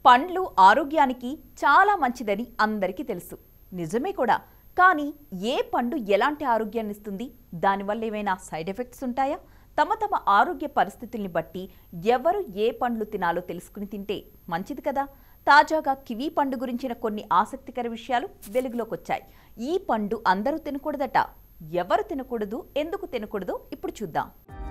పండ్లు ఆరోగ్యానికి చాలా మంచిదని అందరికీ తెలుసు నిజమే కూడా కానీ ఏ పండు ఎలాంటి ఆరోగ్యాన్ని ఇస్తుంది దానివల్ల ఏమైనా సైడ్ ఎఫెక్ట్స్ ఉంటాయా తమ తమ ఆరోగ్య పరిస్థితుల్ని బట్టి ఎవరు ఏ పండ్లు తినాలో తెలుసుకుని తింటే మంచిది కదా తాజాగా కివీ పండు గురించిన కొన్ని ఆసక్తికర విషయాలు వెలుగులోకి వచ్చాయి ఈ పండు అందరూ తినకూడదట ఎవరు తినకూడదు ఎందుకు తినకూడదో ఇప్పుడు చూద్దాం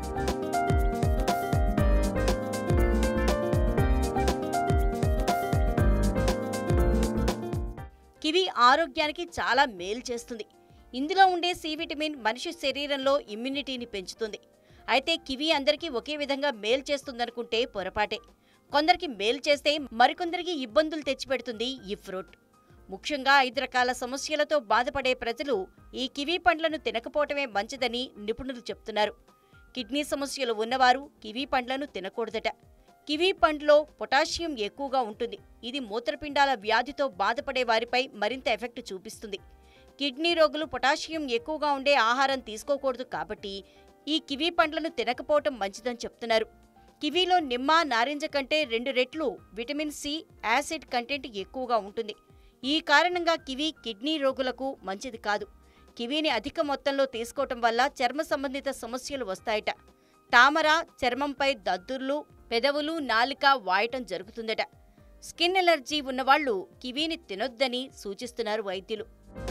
కివి ఆరోగ్యానికి చాలా మేలు చేస్తుంది ఇందులో ఉండే సి విటమిన్ మనిషి శరీరంలో ఇమ్యూనిటీని పెంచుతుంది అయితే కివి అందరికీ ఒకే విధంగా మేలు చేస్తుందనుకుంటే పొరపాటే కొందరికి మేలు చేస్తే మరికొందరికి ఇబ్బందులు తెచ్చిపెడుతుంది ఈ ఫ్రూట్ ముఖ్యంగా ఐదు రకాల సమస్యలతో బాధపడే ప్రజలు ఈ కివీ పండ్లను తినకపోవటమే మంచిదని నిపుణులు చెప్తున్నారు కిడ్నీ సమస్యలు ఉన్నవారు కివీ పండ్లను తినకూడదట కివీ పండ్లో పొటాషియం ఎక్కువగా ఉంటుంది ఇది మూత్రపిండాల వ్యాధితో బాధపడే వారిపై మరింత ఎఫెక్ట్ చూపిస్తుంది కిడ్నీ రోగులు పొటాషియం ఎక్కువగా ఉండే ఆహారం తీసుకోకూడదు కాబట్టి ఈ కివీ పండ్లను తినకపోవటం మంచిదని చెప్తున్నారు కివీలో నిమ్మ నారింజ కంటే రెండు రెట్లు విటమిన్ సి యాసిడ్ కంటెంట్ ఎక్కువగా ఉంటుంది ఈ కారణంగా కివీ కిడ్నీ రోగులకు మంచిది కాదు కివీని అధిక మొత్తంలో తీసుకోవటం వల్ల చర్మ సంబంధిత సమస్యలు వస్తాయట తామర చర్మంపై దద్దుర్లు పెదవులు నాలిక వాయటం జరుగుతుందట స్కిన్ ఎలర్జీ ఉన్నవాళ్లు కివీని తినొద్దని సూచిస్తున్నారు వైద్యులు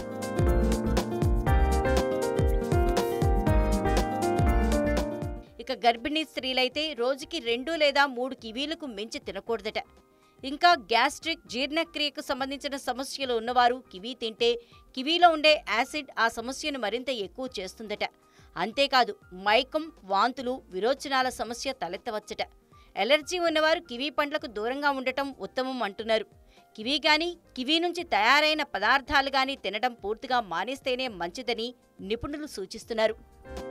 ఇక గర్భిణీ స్త్రీలైతే రోజుకి రెండు లేదా మూడు కివీలకు మించి తినకూడదట ఇంకా గ్యాస్ట్రిక్ జీర్ణక్రియకు సంబంధించిన సమస్యలు ఉన్నవారు కివీ తింటే కివీలో ఉండే యాసిడ్ ఆ సమస్యను మరింత ఎక్కువ చేస్తుందట అంతేకాదు మైకం వాంతులు విరోచనాల సమస్య తలెత్తవచ్చట ఎలర్జీ ఉన్నవారు కివీ పండ్లకు దూరంగా ఉండటం ఉత్తమం అంటున్నారు కివీ గాని కివీ నుంచి తయారైన పదార్థాలు గాని తినడం పూర్తిగా మానేస్తేనే మంచిదని నిపుణులు సూచిస్తున్నారు